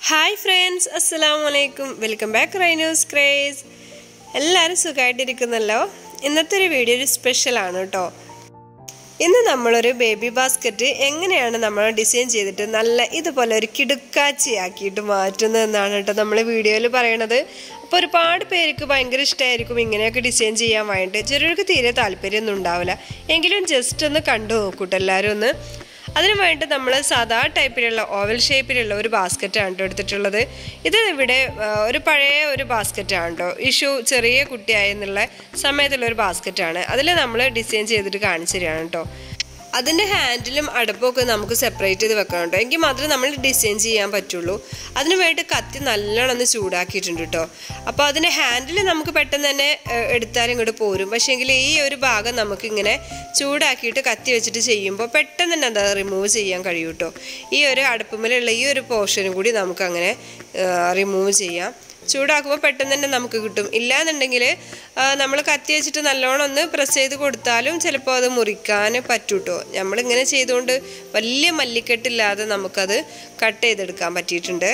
hi friends അസ്സലാമു അലൈക്കും welcome back റൈനൂസ് craze എല്ലാവരും സുഖമായിട്ടിരിക്കുന്നല്ലോ ഇന്നത്തെ ഒരു വീഡിയോ ഒരു സ്പെഷ്യലാണ് കേട്ടോ ഇന്ന് നമ്മളൊരു ബേബി ബാസ്ക്കറ്റ് എങ്ങനെയാണ് നമ്മൾ ഡിസൈൻ ചെയ്തിട്ട് നല്ല ഇതുപോലെ ഒരു കിടുക്കാച്ചി ആക്കിയിട്ട് മാറ്റുന്നതെന്നാണ് കേട്ടോ നമ്മൾ വീഡിയോയിൽ പറയണത് അപ്പോൾ ഒരുപാട് പേർക്ക് ഭയങ്കര ഇഷ്ടമായിരിക്കും ഇങ്ങനെയൊക്കെ ഡിസൈൻ ചെയ്യാൻ വേണ്ടിയിട്ട് ചിലർക്ക് തീരെ താല്പര്യമൊന്നും ഉണ്ടാവില്ല എങ്കിലും ജസ്റ്റ് ഒന്ന് കണ്ടു നോക്കൂട്ടോ എല്ലാവരും ഒന്ന് അതിനു വേണ്ടി നമ്മൾ സാധാ ടൈപ്പിലുള്ള ഓവൽ ഷേപ്പിലുള്ള ഒരു ബാസ്ക്കറ്റാണ് കേട്ടോ എടുത്തിട്ടുള്ളത് ഇത് ഇവിടെ ആ, ഒരു പഴയ ഒരു ബാസ്ക്കറ്റാണ് കേട്ടോ ഇഷു ചെറിയ കുട്ടിയായെന്നുള്ള സമയത്തുള്ള ഒരു ബാസ്ക്കറ്റാണ് അതിൽ നമ്മൾ ഡിസൈൻ ചെയ്തിട്ട് കാണിച്ചു തരികയാണ് കേട്ടോ അതിൻ്റെ ഹാൻഡിലും അടപ്പൊക്കെ നമുക്ക് സെപ്പറേറ്റ് ചെയ്ത് വെക്കണം കേട്ടോ എങ്കിൽ മാത്രമേ നമ്മൾ ഡിസൈൻ ചെയ്യാൻ പറ്റുള്ളൂ അതിന് വേണ്ടി കത്തി നല്ലോണം ഒന്ന് ചൂടാക്കിയിട്ടുണ്ട് കേട്ടോ അപ്പോൾ അതിൻ്റെ ഹാൻഡിൽ നമുക്ക് പെട്ടെന്ന് തന്നെ ഏഹ്, എടുത്താലും ഇങ്ങോട്ട് പോരും പക്ഷേ എങ്കിൽ ഈ ഒരു ഭാഗം നമുക്കിങ്ങനെ ചൂടാക്കിയിട്ട് കത്തി വെച്ചിട്ട് ചെയ്യുമ്പോൾ പെട്ടെന്ന് തന്നെ അത് റിമൂവ് ചെയ്യാൻ കഴിയും കേട്ടോ ഈ ഒരു അടുപ്പുമലുള്ള ഈ ഒരു പോർഷനും കൂടി നമുക്കങ്ങനെ റിമൂവ് ചെയ്യാം ചൂടാക്കുമ്പോൾ പെട്ടെന്ന് തന്നെ നമുക്ക് കിട്ടും ഇല്ലാന്നുണ്ടെങ്കിൽ നമ്മൾ കത്തി വെച്ചിട്ട് നല്ലോണം ഒന്ന് പ്രസ് ചെയ്ത് കൊടുത്താലും ചിലപ്പോൾ അത് മുറിക്കാൻ പറ്റും കേട്ടോ നമ്മളിങ്ങനെ ചെയ്തുകൊണ്ട് വലിയ മല്ലിക്കെട്ടില്ലാതെ നമുക്കത് കട്ട് ചെയ്തെടുക്കാൻ പറ്റിയിട്ടുണ്ട്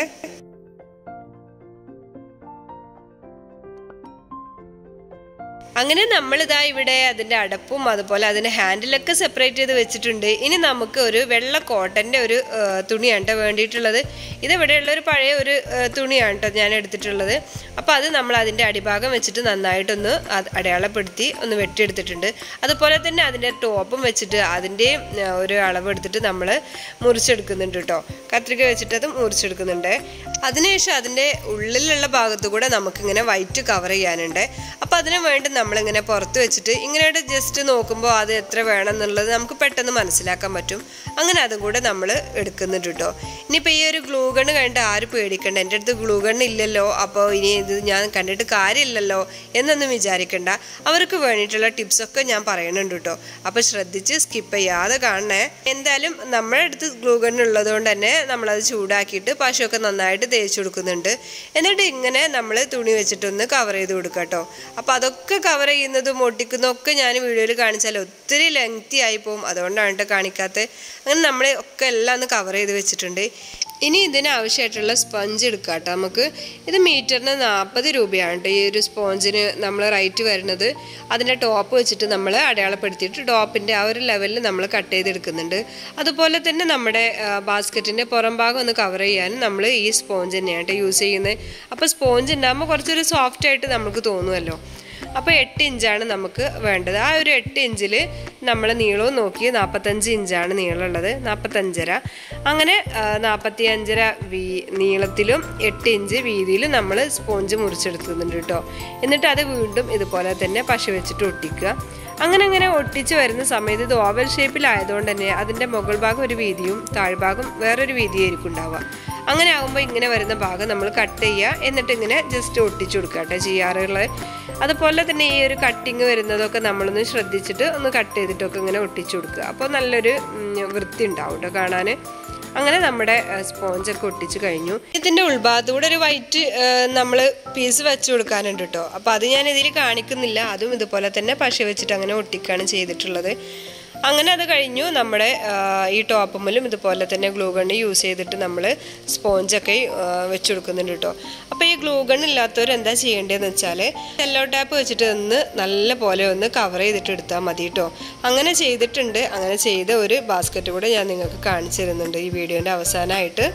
അങ്ങനെ നമ്മളിതാ ഇവിടെ അതിൻ്റെ അടപ്പും അതുപോലെ അതിൻ്റെ ഹാൻഡിലൊക്കെ സെപ്പറേറ്റ് ചെയ്ത് വെച്ചിട്ടുണ്ട് ഇനി നമുക്ക് ഒരു വെള്ള കോട്ടൻ്റെ ഒരു ആ, തുണിയാണ് ട്ടോ വേണ്ടിയിട്ടുള്ളത് ഇത് ഇവിടെയുള്ള ഒരു പഴയ ഒരു ആ, തുണിയാണ് കേട്ടോ ഞാൻ എടുത്തിട്ടുള്ളത് അപ്പോൾ അത് നമ്മൾ അതിൻ്റെ അടിഭാഗം വെച്ചിട്ട് നന്നായിട്ടൊന്ന് അത് അടയാളപ്പെടുത്തി ഒന്ന് വെട്ടിയെടുത്തിട്ടുണ്ട് അതുപോലെ തന്നെ അതിൻ്റെ ടോപ്പും വെച്ചിട്ട് അതിൻ്റെ ആ, ഒരു അളവ് എടുത്തിട്ട് നമ്മൾ മുറിച്ചെടുക്കുന്നുണ്ട് കേട്ടോ കത്രിക വെച്ചിട്ട് അത് മുറിച്ചെടുക്കുന്നുണ്ട് അതിനുശേഷം അതിൻ്റെ ഉള്ളിലുള്ള ഭാഗത്ത് കൂടെ നമുക്കിങ്ങനെ വൈറ്റ് കവർ ചെയ്യാനുണ്ട് അപ്പോൾ അതിനു വേണ്ടി നമ്മളിങ്ങനെ പുറത്ത് വെച്ചിട്ട് ഇങ്ങനെ ജസ്റ്റ് നോക്കുമ്പോൾ അത് എത്ര വേണം എന്നുള്ളത് നമുക്ക് പെട്ടെന്ന് മനസ്സിലാക്കാൻ പറ്റും അങ്ങനെ അതും കൂടെ നമ്മൾ എടുക്കുന്നുണ്ട് കേട്ടോ ഇനിയിപ്പോൾ ഈ ഒരു ഗ്ലൂ ഗണ്ണ് കണ്ടിട്ട് ആരും പേടിക്കണ്ട എൻ്റെ അടുത്ത് ഗ്ലൂ ഗണ്ണ് ഇല്ലല്ലോ അപ്പോൾ ഇനി ഇത് ഞാൻ കണ്ടിട്ട് കാര്യമില്ലല്ലോ എന്നൊന്നും വിചാരിക്കണ്ട അവർക്ക് വേണ്ടിയിട്ടുള്ള ടിപ്സൊക്കെ ഞാൻ പറയുന്നുണ്ട് കേട്ടോ അപ്പോൾ ശ്രദ്ധിച്ച് സ്കിപ്പ് ചെയ്യാതെ കാണണേ എന്തായാലും നമ്മുടെ അടുത്ത് ഗ്ലൂ ഗണ്ണ് ഉള്ളത് കൊണ്ട് തന്നെ നമ്മളത് ചൂടാക്കിയിട്ട് പശുവൊക്കെ നന്നായിട്ട് തേച്ച് കൊടുക്കുന്നുണ്ട് എന്നിട്ട് ഇങ്ങനെ നമ്മൾ തുണി വെച്ചിട്ടൊന്ന് കവർ ചെയ്ത് കൊടുക്കുക കേട്ടോ അപ്പോൾ അതൊക്കെ കവർ ചെയ്യുന്നതും ഒട്ടിക്കുന്നതും ഒക്കെ ഞാൻ വീഡിയോയിൽ കാണിച്ചാൽ ഒത്തിരി ലെങ്തി ആയി പോകും അതുകൊണ്ടാണ് കേട്ടോ കാണിക്കാത്തത് അങ്ങനെ നമ്മൾ ഒക്കെ എല്ലാം ഒന്ന് കവർ ചെയ്ത് വെച്ചിട്ടുണ്ട് ഇനി ഇതിന് ആവശ്യമായിട്ടുള്ള സ്പഞ്ച് എടുക്കുക കേട്ടോ നമുക്ക് ഇത് മീറ്ററിന് നാൽപ്പത് രൂപയാണ് കേട്ടോ ഈ ഒരു സ്പോഞ്ചിന് നമ്മൾ റേറ്റ് വരുന്നത് അതിൻ്റെ ടോപ്പ് വെച്ചിട്ട് നമ്മൾ അടയാളപ്പെടുത്തിയിട്ട് ടോപ്പിൻ്റെ ആ ഒരു ലെവലിൽ നമ്മൾ കട്ട് ചെയ്തെടുക്കുന്നുണ്ട് അതുപോലെ തന്നെ നമ്മുടെ ബാസ്ക്കറ്റിൻ്റെ പുറം ഭാഗം ഒന്ന് കവർ ചെയ്യാനും നമ്മൾ ഈ സ്പോഞ്ച് തന്നെയാണ് കേട്ടോ യൂസ് ചെയ്യുന്നത് അപ്പോൾ സ്പോഞ്ച് ഉണ്ടാകുമ്പോൾ കുറച്ചൊരു സോഫ്റ്റ് ആയിട്ട് നമുക്ക് തോന്നുമല്ലോ അപ്പോൾ എട്ട് ഇഞ്ചാണ് നമുക്ക് വേണ്ടത് ആ ഒരു എട്ട് ഇഞ്ചിൽ നമ്മൾ നീളവും നോക്കി നാൽപ്പത്തഞ്ച് ഇഞ്ചാണ് നീളമുള്ളത് നാൽപ്പത്തഞ്ചര അങ്ങനെ നാൽപ്പത്തി അഞ്ചര വീ നീളത്തിലും എട്ട് ഇഞ്ച് വീതിയിലും നമ്മൾ സ്പോഞ്ച് മുറിച്ചെടുക്കുന്നുണ്ട് കേട്ടോ എന്നിട്ട് അത് വീണ്ടും ഇതുപോലെ തന്നെ പശ വെച്ചിട്ട് ഒട്ടിക്കുക അങ്ങനെ അങ്ങനെ ഒട്ടിച്ച് വരുന്ന സമയത്ത് ഇത് ഓവൽ ഷേപ്പിലായതുകൊണ്ട് തന്നെ അതിൻ്റെ മുകൾ ഭാഗം ഒരു വീതിയും താഴ്ഭാഗം വേറൊരു വീതിയായിരിക്കും ഉണ്ടാവുക അങ്ങനെ ആകുമ്പോൾ ഇങ്ങനെ വരുന്ന ഭാഗം നമ്മൾ കട്ട് ചെയ്യുക എന്നിട്ട് ഇങ്ങനെ ജസ്റ്റ് ഒട്ടിച്ചു കൊടുക്കുക കേട്ടോ ചെയ്യാറുള്ളത് അതുപോലെ തന്നെ ഈ ഒരു കട്ടിങ് വരുന്നതൊക്കെ നമ്മളൊന്ന് ശ്രദ്ധിച്ചിട്ട് ഒന്ന് കട്ട് ചെയ്തിട്ടൊക്കെ ഇങ്ങനെ ഒട്ടിച്ചു കൊടുക്കുക അപ്പോൾ നല്ലൊരു ഉം, വൃത്തി ഉണ്ടാവും കേട്ടോ കാണാൻ അങ്ങനെ നമ്മുടെ സ്പോഞ്ചൊക്കെ ഒട്ടിച്ച് കഴിഞ്ഞു ഇതിൻ്റെ ഉൾഭാഗത്തൂടെ ഒരു വൈറ്റ് നമ്മൾ പീസ് വെച്ച് കൊടുക്കാനുണ്ട് കേട്ടോ അപ്പോൾ അത് ഞാൻ ഇതിൽ കാണിക്കുന്നില്ല അതും ഇതുപോലെ തന്നെ പശ വെച്ചിട്ട് അങ്ങനെ ഒട്ടിക്കുകയാണ് ചെയ്തിട്ടുള്ളത് അങ്ങനെ അത് കഴിഞ്ഞു നമ്മുടെ ആ, ഈ ടോപ്പുമ്മലും ഇതുപോലെ തന്നെ ഗ്ലൂ ഗണ്ണ് യൂസ് ചെയ്തിട്ട് നമ്മൾ സ്പോഞ്ചൊക്കെ ആ, വെച്ച് കൊടുക്കുന്നുണ്ട് കേട്ടോ അപ്പോൾ ഈ ഗ്ലൂ ഗണ്ണ് ഇല്ലാത്തവർ എന്താ ചെയ്യേണ്ടതെന്ന് വെച്ചാൽ സെല്ലോ ടാപ്പ് വെച്ചിട്ട് ഒന്ന് നല്ല പോലെ ഒന്ന് കവർ ചെയ്തിട്ട് എടുത്താൽ മതി കേട്ടോ അങ്ങനെ ചെയ്തിട്ടുണ്ട് അങ്ങനെ ചെയ്ത ഒരു ബാസ്ക്കറ്റ് കൂടെ ഞാൻ നിങ്ങൾക്ക് കാണിച്ചു തരുന്നുണ്ട് ഈ വീഡിയോൻ്റെ അവസാനമായിട്ട്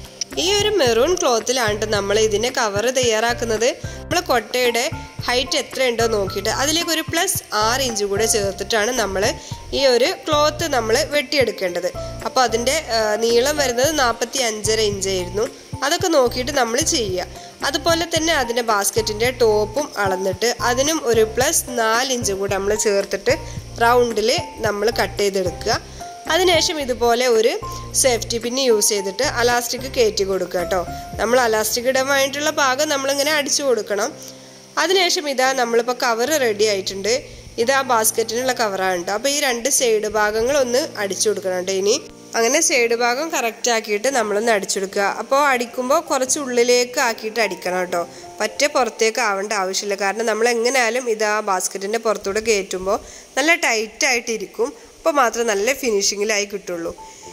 ഈ ഒരു മെറൂൺ ക്ലോത്തിലാണ് നമ്മൾ ഇതിനെ കവർ തയ്യാറാക്കുന്നത് നമ്മൾ കൊട്ടയുടെ ഹൈറ്റ് എത്രയുണ്ടോ നോക്കിയിട്ട് അതിലേക്ക് ഒരു പ്ലസ് ആറ് ഇഞ്ച് കൂടെ ചേർത്തിട്ടാണ് നമ്മൾ ഈ ഒരു ക്ലോത്ത് നമ്മൾ വെട്ടിയെടുക്കേണ്ടത് അപ്പോൾ അതിൻ്റെ ആ, നീളം വരുന്നത് നാൽപ്പത്തി അഞ്ചര ഇഞ്ചായിരുന്നു അതൊക്കെ നോക്കിയിട്ട് നമ്മൾ ചെയ്യുക അതുപോലെ തന്നെ അതിൻ്റെ ബാസ്ക്കറ്റിൻ്റെ ടോപ്പും അളന്നിട്ട് അതിനും ഒരു പ്ലസ് നാല് ഇഞ്ചും കൂടെ നമ്മൾ ചേർത്തിട്ട് റൗണ്ടിൽ നമ്മൾ കട്ട് ചെയ്തെടുക്കുക അതിനുശേഷം ഇതുപോലെ ഒരു സേഫ്റ്റി പിന്ന് യൂസ് ചെയ്തിട്ട് അലാസ്റ്റിക് കയറ്റി കൊടുക്കുക കേട്ടോ നമ്മൾ അലാസ്റ്റിക് ഇടാൻ വേണ്ടിയിട്ടുള്ള ഭാഗം നമ്മളിങ്ങനെ അടിച്ചു കൊടുക്കണം അതിനുശേഷം ഇതാ നമ്മളിപ്പോൾ കവർ റെഡി ആയിട്ടുണ്ട് ഇത് ആ ബാസ്ക്കറ്റിനുള്ള കവറാണ് കേട്ടോ അപ്പോൾ ഈ രണ്ട് സൈഡ് ഭാഗങ്ങൾ ഒന്ന് അടിച്ചു കൊടുക്കണം കേട്ടോ ഇനി അങ്ങനെ സൈഡ് ഭാഗം കറക്റ്റ് ആക്കിയിട്ട് നമ്മളൊന്ന് അടിച്ചെടുക്കുക അപ്പോൾ അടിക്കുമ്പോൾ കുറച്ച് ഉള്ളിലേക്ക് ആക്കിയിട്ട് അടിക്കണം കേട്ടോ പറ്റേ പുറത്തേക്ക് ആവേണ്ട ആവശ്യമില്ല കാരണം നമ്മൾ എങ്ങനെയാലും ഇത് ആ ബാസ്ക്കറ്റിൻ്റെ പുറത്തൂടെ കയറ്റുമ്പോൾ നല്ല ടൈറ്റ് ആയിട്ടിരിക്കും അപ്പോൾ മാത്രം നല്ല ഫിനിഷിങ്ങിലായി കിട്ടുള്ളൂ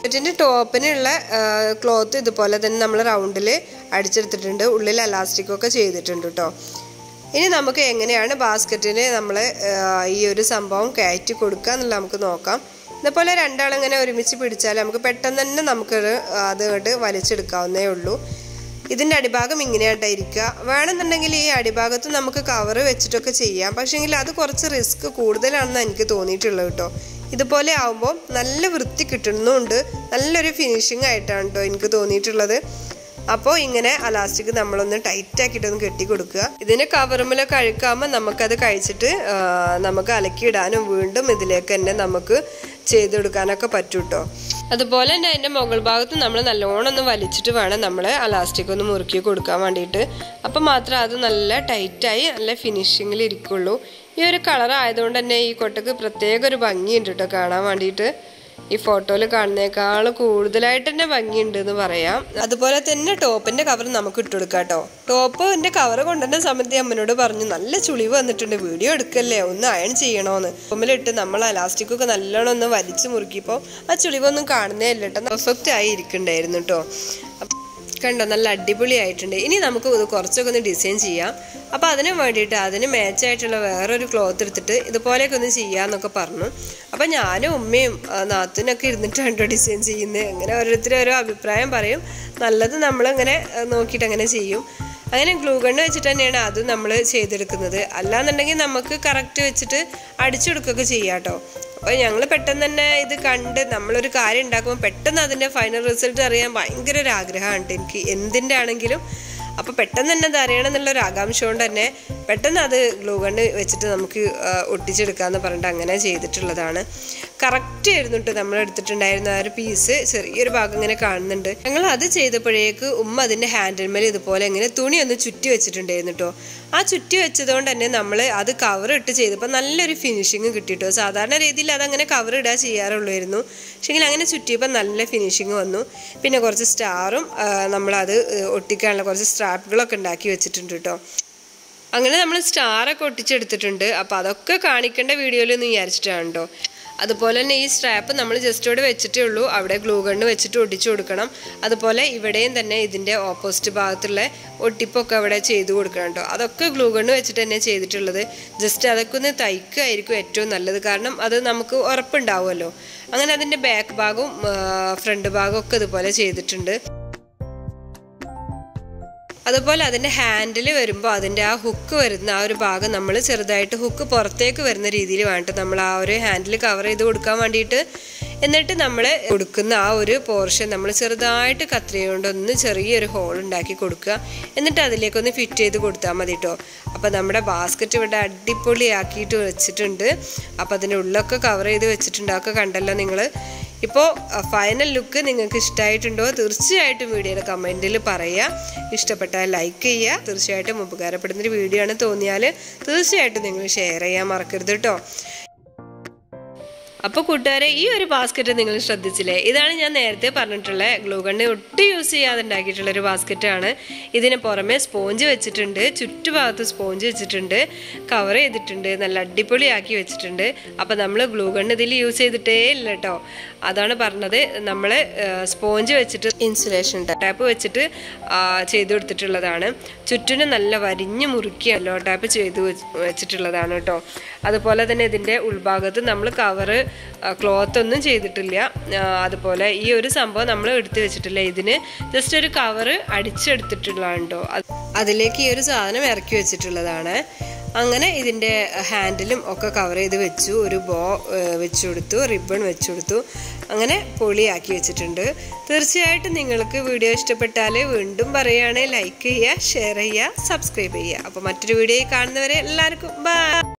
ഇതിൻ്റെ ടോപ്പിനുള്ള ക്ലോത്ത് ഇതുപോലെ തന്നെ നമ്മൾ റൗണ്ടിൽ അടിച്ചെടുത്തിട്ടുണ്ട് ഉള്ളിൽ അലാസ്റ്റിക്കൊക്കെ ചെയ്തിട്ടുണ്ട് കേട്ടോ ഇനി നമുക്ക് എങ്ങനെയാണ് ബാസ്ക്കറ്റിന് നമ്മൾ ഈ ഒരു സംഭവം കയറ്റി കൊടുക്കുക എന്നുള്ളത് നമുക്ക് നോക്കാം ഇതുപോലെ രണ്ടാളിങ്ങനെ ഒരുമിച്ച് പിടിച്ചാൽ നമുക്ക് പെട്ടെന്ന് തന്നെ നമുക്കത് അത് ഇങ്ങോട്ട് വലിച്ചെടുക്കാവുന്നേ ഉള്ളൂ ഇതിൻ്റെ അടിഭാഗം ഇങ്ങനെയായിട്ടായിരിക്കുക വേണമെന്നുണ്ടെങ്കിൽ ഈ അടിഭാഗത്ത് നമുക്ക് കവർ വെച്ചിട്ടൊക്കെ ചെയ്യാം പക്ഷേങ്കിൽ അത് കുറച്ച് റിസ്ക് കൂടുതലാണെന്ന് എനിക്ക് തോന്നിയിട്ടുള്ളത് കേട്ടോ ഇതുപോലെ ആവുമ്പോൾ നല്ല വൃത്തി കിട്ടുന്നുമുണ്ട് നല്ലൊരു ഫിനിഷിംഗ് ആയിട്ടാണ് കേട്ടോ എനിക്ക് തോന്നിയിട്ടുള്ളത് അപ്പോൾ ഇങ്ങനെ അലാസ്റ്റിക് നമ്മളൊന്ന് ടൈറ്റ് ആക്കിയിട്ടൊന്ന് കെട്ടി കൊടുക്കുക ഇതിന് കവറുമ്പിലൊക്കെ അഴുക്കാകുമ്പോൾ നമുക്കത് കഴിച്ചിട്ട് ആ, നമുക്ക് അലക്കിയിടാനും വീണ്ടും ഇതിലേക്ക് തന്നെ നമുക്ക് ചെയ്തെടുക്കാനൊക്കെ പറ്റും കേട്ടോ അതുപോലെ തന്നെ അതിൻ്റെ മുകൾ ഭാഗത്ത് നമ്മൾ നല്ലോണം ഒന്ന് വലിച്ചിട്ട് വേണം നമ്മൾ അലാസ്റ്റിക് ഒന്ന് മുറുക്കി കൊടുക്കാൻ വേണ്ടിയിട്ട് അപ്പം മാത്രം അത് നല്ല ടൈറ്റായി നല്ല ഫിനിഷിങ്ങിൽ ഇരിക്കുള്ളൂ ഈ ഒരു കളർ ആയതുകൊണ്ട് തന്നെ ഈ കൊട്ടക്ക് പ്രത്യേക ഒരു ഭംഗിയുണ്ട് കേട്ടോ കാണാൻ വേണ്ടിയിട്ട് ഈ ഫോട്ടോയിൽ കാണുന്നേക്കാൾ കൂടുതലായിട്ട് തന്നെ ഭംഗിയുണ്ട് എന്ന് പറയാം അതുപോലെ തന്നെ ടോപ്പിന്റെ കവർ നമുക്ക് ഇട്ട് കൊടുക്കാം കേട്ടോ ടോപ്പിന്റെ കവർ കൊണ്ടുവന്ന സമയത്ത് അമ്മനോട് പറഞ്ഞു നല്ല ചുളിവ് വന്നിട്ടുണ്ട് വീഡിയോ എടുക്കല്ലേ ഒന്ന് അയൺ ചെയ്യണോന്ന് ടോപ്പിലിട്ട് നമ്മൾ അലാസ്റ്റിക്കൊക്കെ നല്ലോണം ഒന്ന് വലിച്ചു മുറുക്കിയപ്പോൾ ആ ചുളിവൊന്നും കാണുന്നേ ഇല്ല കേട്ടോ പെർഫെക്റ്റ് ആയി ഇരിക്കണ്ടായിരുന്നു കേട്ടോ കണ്ടോ നല്ല അടിപൊളിയായിട്ടുണ്ട് ഇനി നമുക്ക് ഇത് കുറച്ചൊക്കെ ഒന്ന് ഡിസൈൻ ചെയ്യാം അപ്പോൾ അതിന് വേണ്ടിയിട്ട് അതിന് മാച്ചായിട്ടുള്ള വേറൊരു ക്ലോത്ത് എടുത്തിട്ട് ഇതുപോലെയൊക്കെ ഒന്ന് ചെയ്യാമെന്നൊക്കെ പറഞ്ഞു അപ്പോൾ ഞാനും ഉമ്മയും ആ, നാത്തൂനൊക്കെ ഇരുന്നിട്ടാണ് കേട്ടോ ഡിസൈൻ ചെയ്യുന്നത് അങ്ങനെ ഓരോരുത്തരും ഓരോ അഭിപ്രായം പറയും നല്ലത് നമ്മളിങ്ങനെ ആ, നോക്കിയിട്ട് അങ്ങനെ ചെയ്യും അങ്ങനെ ഗ്ലൂ ഗണ്ണ് വെച്ചിട്ട് തന്നെയാണ് അത് നമ്മൾ ചെയ്തെടുക്കുന്നത് അല്ലാന്നുണ്ടെങ്കിൽ നമുക്ക് കറക്റ്റ് വെച്ചിട്ട് അടിച്ചെടുക്കുകയൊക്കെ ചെയ്യാം കേട്ടോ അപ്പോൾ ഞങ്ങൾ പെട്ടെന്ന് തന്നെ ഇത് കണ്ട് നമ്മളൊരു കാര്യം ഉണ്ടാക്കുമ്പോൾ പെട്ടെന്ന് അതിൻ്റെ ഫൈനൽ റിസൾട്ട് അറിയാൻ ഭയങ്കര ഒരു ആഗ്രഹമാണ് ട്ടോ എനിക്ക് എന്തിൻ്റെ ആണെങ്കിലും അപ്പോൾ പെട്ടെന്ന് തന്നെ അത് അറിയണം എന്നുള്ള ഒരു ആകാംക്ഷ കൊണ്ട് തന്നെ പെട്ടെന്ന് അത് ഗ്ലൂ ഗണ്ണ് വെച്ചിട്ട് നമുക്ക് ആ, ഒട്ടിച്ചെടുക്കാമെന്ന് പറഞ്ഞിട്ട് അങ്ങനെ ചെയ്തിട്ടുള്ളതാണ് കറക്റ്റ് ആയിരുന്നു കേട്ടോ നമ്മൾ എടുത്തിട്ടുണ്ടായിരുന്ന ആ ഒരു പീസ് ചെറിയൊരു ഭാഗം ഇങ്ങനെ കാണുന്നുണ്ട് ഞങ്ങൾ അത് ചെയ്തപ്പോഴേക്ക് ഉമ്മ അതിൻ്റെ ഹാൻഡിൽമേൽ ഇതുപോലെ ഇങ്ങനെ തുണി ഒന്ന് ചുറ്റി വെച്ചിട്ടുണ്ടായിരുന്നു കേട്ടോ ആ ചുറ്റി വെച്ചതുകൊണ്ട് തന്നെ നമ്മൾ അത് കവർ ഇട്ട് ചെയ്തപ്പോൾ നല്ലൊരു ഫിനിഷിങ് കിട്ടിട്ടോ സാധാരണ രീതിയിൽ അതങ്ങനെ കവർ ഇടുക ചെയ്യാറുള്ളായിരുന്നു പക്ഷെങ്കിൽ അങ്ങനെ ചുറ്റിയപ്പോൾ നല്ല ഫിനിഷിങ് വന്നു പിന്നെ കുറച്ച് സ്റ്റാറും നമ്മളത് ഒട്ടിക്കാനുള്ള കുറച്ച് സ്ട്രാപ്പുകളൊക്കെ ഉണ്ടാക്കി വെച്ചിട്ടുണ്ട് കേട്ടോ അങ്ങനെ നമ്മൾ സ്റ്റാറൊക്കെ ഒട്ടിച്ചെടുത്തിട്ടുണ്ട് അപ്പോൾ അതൊക്കെ കാണിക്കേണ്ട വീഡിയോയിൽ ഒന്ന് വിചാരിച്ചിട്ടാണ് കേട്ടോ അതുപോലെ തന്നെ ഈ സ്ട്രാപ്പ് നമ്മൾ ജസ്റ്റ് ഇവിടെ വെച്ചിട്ടേ ഉള്ളൂ അവിടെ ഗ്ലൂ ഗണ്ണ് വെച്ചിട്ട് ഒട്ടിച്ചു കൊടുക്കണം അതുപോലെ ഇവിടെയും തന്നെ ഇതിൻ്റെ ഓപ്പോസിറ്റ് ഭാഗത്തുള്ള ഒട്ടിപ്പൊക്കെ അവിടെ ചെയ്ത് കൊടുക്കണം കേട്ടോ അതൊക്കെ ഗ്ലൂ ഗണ്ണ് വെച്ചിട്ട് തന്നെ ചെയ്തിട്ടുള്ളത് ജസ്റ്റ് അതൊക്കെ ഒന്ന് തയ്ക്കുകയായിരിക്കും ഏറ്റവും നല്ലത് കാരണം അത് നമുക്ക് ഉറപ്പുണ്ടാവുമല്ലോ അങ്ങനെ അതിൻ്റെ ബാക്ക് ഭാഗവും ഫ്രണ്ട് ഭാഗവും ഒക്കെ ഇതുപോലെ ചെയ്തിട്ടുണ്ട് അതുപോലെ അതിൻ്റെ ഹാൻഡിൽ വരുമ്പോൾ അതിൻ്റെ ആ ഹുക്ക് വരുന്ന ആ ഒരു ഭാഗം നമ്മൾ ചെറുതായിട്ട് ഹുക്ക് പുറത്തേക്ക് വരുന്ന രീതിയിൽ വേണ്ടിട്ട് നമ്മൾ ആ ഒരു ഹാൻഡിൽ കവർ ചെയ്ത് കൊടുക്കാൻ വേണ്ടിയിട്ട് എന്നിട്ട് നമ്മൾ കൊടുക്കുന്ന ആ ഒരു പോർഷൻ നമ്മൾ ചെറുതായിട്ട് കത്രിക കൊണ്ട് ഒന്ന് ചെറിയൊരു ഹോൾ ഉണ്ടാക്കി കൊടുക്കുക എന്നിട്ട് അതിലേക്കൊന്ന് ഫിറ്റ് ചെയ്ത് കൊടുത്താൽ മതി കേട്ടോ അപ്പോൾ നമ്മുടെ ബാസ്ക്കറ്റ് ഇവിടെ അടിപൊളിയാക്കിയിട്ട് വെച്ചിട്ടുണ്ട് അപ്പോൾ അതിൻ്റെ ഉള്ളൊക്കെ കവർ ചെയ്ത് വെച്ചിട്ടുണ്ട് അതൊക്കെ കണ്ടല്ലോ നിങ്ങൾ ഇപ്പോൾ ഫൈനൽ ലുക്ക് നിങ്ങൾക്ക് ഇഷ്ടമായിട്ടുണ്ടോ തീർച്ചയായിട്ടും വീഡിയോയുടെ കമൻറ്റിൽ പറയുക ഇഷ്ടപ്പെട്ടാൽ ലൈക്ക് ചെയ്യുക തീർച്ചയായിട്ടും ഉപകാരപ്പെടുന്നൊരു വീഡിയോ ആണ് തോന്നിയാൽ തീർച്ചയായിട്ടും നിങ്ങൾ ഷെയർ ചെയ്യാൻ മറക്കരുത് കേട്ടോ അപ്പോൾ കൂട്ടുകാരെ ഈ ഒരു ബാസ്ക്കറ്റ് നിങ്ങൾ ശ്രദ്ധിച്ചില്ലേ ഇതാണ് ഞാൻ നേരത്തെ പറഞ്ഞിട്ടുള്ള ഗ്ലൂ ഗണ്ണ് ഒട്ടും യൂസ് ചെയ്യാതെ ഉണ്ടാക്കിയിട്ടുള്ള ഒരു ബാസ്ക്കറ്റാണ് ഇതിന് പുറമെ സ്പോഞ്ച് വെച്ചിട്ടുണ്ട് ചുറ്റുഭാഗത്ത് സ്പോഞ്ച് വെച്ചിട്ടുണ്ട് കവർ ചെയ്തിട്ടുണ്ട് നല്ല അടിപൊളിയാക്കി വെച്ചിട്ടുണ്ട് അപ്പോൾ നമ്മൾ ഗ്ലൂ ഗണ്ണ് ഇതിൽ യൂസ് ചെയ്തിട്ടേ ഇല്ല കേട്ടോ അതാണ് പറഞ്ഞത് നമ്മൾ സ്പോഞ്ച് വെച്ചിട്ട് ഇൻസുലേഷൻ ടാപ്പ് വെച്ചിട്ട് ആ, ചെയ്ത് കൊടുത്തിട്ടുള്ളതാണ് ചുറ്റിനും നല്ല വരിഞ്ഞ് മുറുക്കി അല്ലോ ടാപ്പ് ചെയ്ത് വെച്ച് വെച്ചിട്ടുള്ളതാണ് കേട്ടോ അതുപോലെ തന്നെ ഇതിൻ്റെ ഉൾഭാഗത്ത് നമ്മൾ കവറ് ക്ലോത്ത് ഒന്നും ചെയ്തിട്ടില്ല ആ, അതുപോലെ ഈ ഒരു സംഭവം നമ്മൾ എടുത്തു വെച്ചിട്ടില്ല ഇതിന് ജസ്റ്റ് ഒരു കവറ് അടിച്ചെടുത്തിട്ടുള്ളതാണ് കേട്ടോ അതിലേക്ക് ഈ ഒരു സാധനം ഇറക്കി വെച്ചിട്ടുള്ളതാണ് അങ്ങനെ ഇതിൻ്റെ ഹാൻഡിലും ഒക്കെ കവർ ചെയ്ത് വെച്ചു ഒരു ബോ വെച്ചു കൊടുത്തു റിബൺ വെച്ചു കൊടുത്തു അങ്ങനെ പൊളിയാക്കി വെച്ചിട്ടുണ്ട് തീർച്ചയായിട്ടും നിങ്ങൾക്ക് വീഡിയോ ഇഷ്ടപ്പെട്ടാൽ വീണ്ടും പറയുകയാണെങ്കിൽ ലൈക്ക് ചെയ്യുക ഷെയർ ചെയ്യുക സബ്സ്ക്രൈബ് ചെയ്യുക അപ്പോൾ മറ്റൊരു വീഡിയോ കാണുന്നവരെ എല്ലാവർക്കും ബൈ